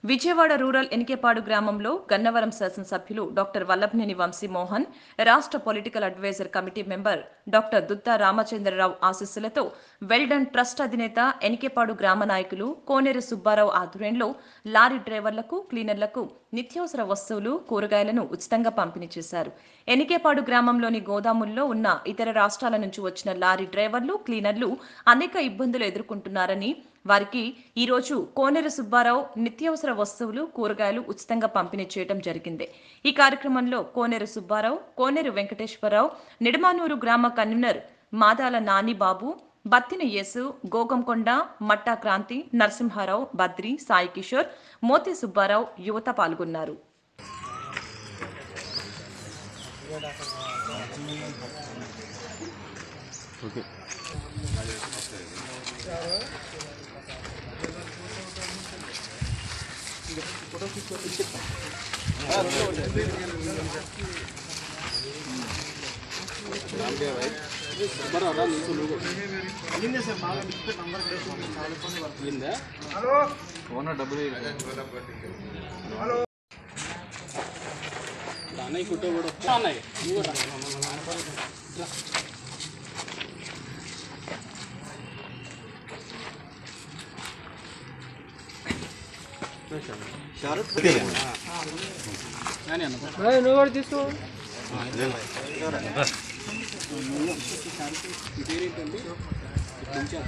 Vijayawada rural Enikepadu గ్రామంలో గన్నవరం శాసనసభ్యులు doctor Vallabhaneni Vamsi Mohan రాష్ట్ర political adviser committee member doctor Dutta Ramachandrarao ఆశీస్సులతో వెల్డన్ ట్రస్ట్ అధినేత ఎనికేపాడు గ్రామ నాయకులు కోనేరు సుబ్బారావు ఆధ్వర్యంలో లారీ డ్రైవర్లకు క్లీనర్లకు నిత్యావసర వస్తువులు కూరగాయలను ఉచితంగా పంపిణీ చేశారు ఎనికేపాడు గ్రామంలోని గోదాముల్లో ఉన్న ఇతర రాష్ట్రాల నుంచి వచ్చిన లారీ డ్రైవర్లు క్లీనర్లు అనేక ఇబ్బందులు ఎదుర్కొంటున్నారని వారికి ఈరోజు కోనేరు సుబ్బారావు నిత్యావసర వస్తువులు కూరగాయలు ఉచితంగా పంపిణీ చేయడం జరిగింది ఈ కార్యక్రమంలో కోనేరు సుబ్బారావు కోనేరు వెంకటేశ్వరరావు నిడమానూరు గ్రామ కన్వీనర్ మాదాల నానిబాబు బత్తిన యేసు గోగంకొండ మట్టా క్రాంతి నరసింహారావు బద్రి సాయి కిషోర్ మోతి సుబ్బారావు యువత పాల్గొన్నారు ఓనర్ డబ్బులు అన్నయ్య ఫోటో కూడా అన్నయ్య నువ్వు రా. కానీ అన్న నువ్వు కూడా తీసుకో ఇదేంటంటే ఇన్ఛార్జ్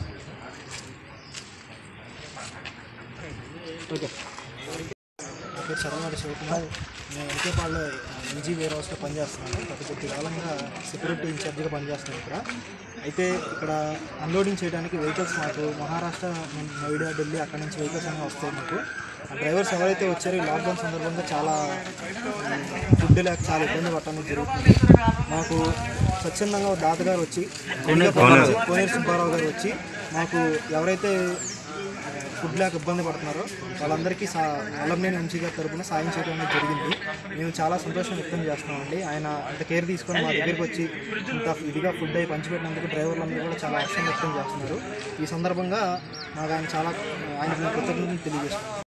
నా పేరు చదవాడి శివకుమార్ నేను ఎన్కేపాడులో ఎన్జీ వేర్ హౌస్లో పనిచేస్తున్నాను గత కొద్ది కాలంగా సెక్యూరిటీ ఇన్ఛార్జిగా పనిచేస్తున్నాను ఇక్కడ అయితే ఇక్కడ అన్లోడింగ్ చేయడానికి వెహికల్స్ మాకు మహారాష్ట్ర నోయిడా ఢిల్లీ అక్కడ నుంచి వెహికల్స్ అనేవి వస్తాయి మాకు ఆ డ్రైవర్స్ ఎవరైతే వచ్చారో ఈ లాక్డౌన్ సందర్భంగా చాలా ఫుడ్ లేక చాలా ఇబ్బంది పడటానికి జరుగుతుంది మాకు స్వచ్ఛందంగా ఒక దాతగారు వచ్చి కోనేరు సుబ్బారావు గారు వచ్చి మాకు ఎవరైతే ఫుడ్ లేక ఇబ్బంది పడుతున్నారో వాళ్ళందరికీ సా వల్లభనేని వంశీ గారి తరపున సాయం చేయడం అనేది జరిగింది మేము చాలా సంతోషం వ్యక్తం చేస్తున్నామండి ఆయన అంత కేర్ తీసుకొని మా దగ్గరికి వచ్చి ఇంత ఇదిగా ఫుడ్ అయి పంచిపెట్టినందుకు డ్రైవర్లందరూ కూడా చాలా హర్షం వ్యక్తం చేస్తున్నారు ఈ సందర్భంగా మాకు ఆయన చాలా ఆయనకు కృతజ్ఞతలు తెలియజేస్తున్నాం